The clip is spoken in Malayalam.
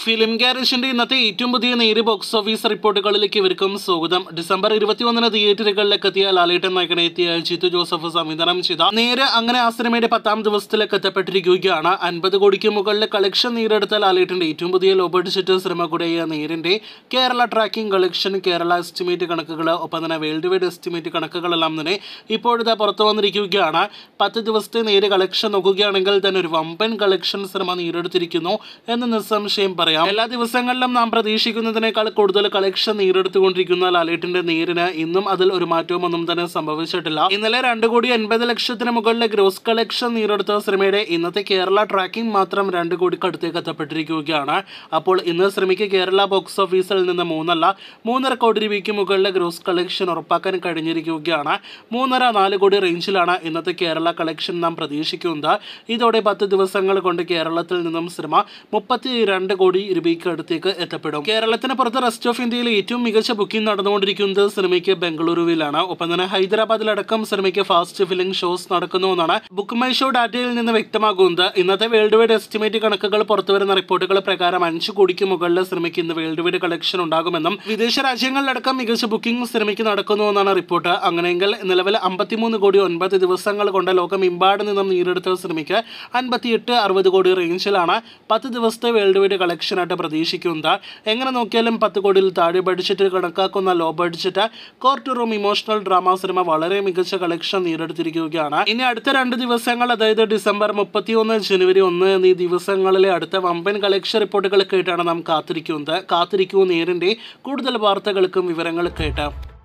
ഫിലിം ഗാരേജിന്റെ ഇന്നത്തെ ഏറ്റവും പുതിയ നേര് ബോക്സ് ഓഫീസ് റിപ്പോർട്ടുകളിലേക്ക് ഇവർക്കും സ്വാഗതം ഡിസംബർ ഇരുപത്തിയൊന്നിന് തിയേറ്ററുകളിലേക്ക് എത്തിയ ലാലേട്ടൻ നായകനെ എത്തിയ ജിത്തു ജോസഫ് സംവിധാനം ചെയ്ത നേര് അങ്ങനെ ആ സിനിമയുടെ പത്താം ദിവസത്തിലേക്ക് എത്തപ്പെട്ടിരിക്കുകയാണ് അൻപത് കോടിക്ക് മുകളിൽ കളക്ഷൻ നേരെടുത്ത ലാലേട്ടന്റെ ഏറ്റവും പുതിയ ലോ ബഡ്ജറ്റ് സിനിമ കൂടിയ നേരിന്റെ Kerala tracking collection Kerala estimate കണക്കുകൾ ഒപ്പം തന്നെ വേൾഡ് വൈഡ് എസ്റ്റിമേറ്റ് കണക്കുകളെല്ലാം തന്നെ ഇപ്പോഴത്തെ പുറത്തു വന്നിരിക്കുകയാണ് പത്ത് ദിവസത്തെ നേര് കളക്ഷൻ നോക്കുകയാണെങ്കിൽ തന്നെ ഒരു വമ്പൻ കളക്ഷൻ സിനിമ നേരിടുത്തിരിക്കുന്നു എന്ന് നിസ്സംശയം പറയാം എല്ലാ ദിവസങ്ങളിലും നാം പ്രതീക്ഷിക്കുന്നതിനേക്കാൾ കൂടുതൽ കളക്ഷൻ നേരിടുത്തുകൊണ്ടിരിക്കുന്ന ലാലേട്ടിന്റെ നേരിന് ഇന്നും അതിൽ ഒരു മാറ്റവും ഒന്നും തന്നെ സംഭവിച്ചിട്ടില്ല ഇന്നലെ രണ്ട് കോടി എൺപത് ലക്ഷത്തിന് മുകളിലെ ഗ്രോസ് കളക്ഷൻ നേരിടുത്ത സിനിമയുടെ ഇന്നത്തെ കേരള ട്രാക്കിംഗ് മാത്രം രണ്ട് കോടിക്കടുത്തേക്ക് എത്തപ്പെട്ടിരിക്കുകയാണ് അപ്പോൾ ഇന്ന് സിനിമയ്ക്ക് കേരള ബോക്സ് ഓഫീസിൽ നിന്ന് മൂന്നല്ല മൂന്നര കോടി രൂപയ്ക്ക് മുകളിലെ ഗ്രോസ് കളക്ഷൻ ഉറപ്പാക്കാൻ കഴിഞ്ഞിരിക്കുകയാണ് മൂന്നര നാല് കോടി റേഞ്ചിലാണ് ഇന്നത്തെ കേരള കളക്ഷൻ നാം പ്രതീക്ഷിക്കുന്നത് ഇതോടെ പത്ത് ദിവസങ്ങൾ കൊണ്ട് കേരളത്തിൽ നിന്നും സിനിമ മുപ്പത്തി രണ്ട് കോടി രൂപയ്ക്ക് അടുത്തേക്ക് എത്തപ്പെടും കേരളത്തിന് പുറത്ത് റെസ്റ്റ് ഓഫ് ഇന്ത്യയിൽ ഏറ്റവും മികച്ച ബുക്കിംഗ് നടന്നുകൊണ്ടിരിക്കുന്നത് സിനിമയ്ക്ക് ബംഗളൂരുവിലാണ് ഒപ്പം തന്നെ ഹൈദരാബാദിലടക്കം സിനിമയ്ക്ക് ഫാസ്റ്റ് ഫിലിം ഷോസ് നടക്കുന്നുവെന്നാണ് ബുക്ക് മൈ ഷോ ഡാറ്റയിൽ നിന്ന് വ്യക്തമാകുന്നത് ഇന്നത്തെ വേൾഡ് വൈഡ് എസ്റ്റിമേറ്റ് കണക്കുകൾ പുറത്തുവരുന്ന റിപ്പോർട്ടുകൾ പ്രകാരം അഞ്ച് കോടിക്ക് മുകളിൽ സിനിമയ്ക്ക് ഇന്ന് വേൾഡ് വൈഡ് കളക്ഷൻ ഉണ്ടാകുമെന്നും വിദേശ രാജ്യങ്ങളിലടക്കം മികച്ച ബുക്കിംഗ് സിനിമയ്ക്ക് നടക്കുന്നുവെന്നാണ് റിപ്പോർട്ട് അങ്ങനെയെങ്കിൽ നിലവിൽ അമ്പത്തിമൂന്ന് കോടി ഒൻപത് ദിവസങ്ങൾ കൊണ്ട് ലോകമെമ്പാട് നിന്നും നേരിടുത്ത സിനിമയ്ക്ക് അൻപത്തിയെട്ട് അറുപത് കോടി റേഞ്ചിലാണ് പത്ത് ദിവസത്തെ വേൾഡ് വൈഡ് കളക്ഷനായിട്ട് പ്രതീക്ഷിക്കുന്നത് എങ്ങനെ നോക്കിയാലും പത്ത് കോടിയിൽ താഴെ ബഡ്ജറ്റ് കണക്കാക്കുന്ന low budget court room emotional drama cinema വളരെ മികച്ച കളക്ഷൻ നേടിയെടുത്തിരിക്കുകയാണ് ഇനി അടുത്ത രണ്ട് ദിവസങ്ങൾ അതായത് ഡിസംബർ മുപ്പത്തിയൊന്ന് ജനുവരി ഒന്ന് എന്നീ ദിവസങ്ങളിലെ അടുത്ത വമ്പൻ കളക്ഷൻ റിപ്പോർട്ടുകൾ കേട്ടാണ് നാം കാത്തിരിക്കുന്നത് കാത്തിരിക്കൂ നേരിൻ്റെ കൂടുതൽ വാർത്തകൾക്കും വിവരങ്ങൾ കേട്ട്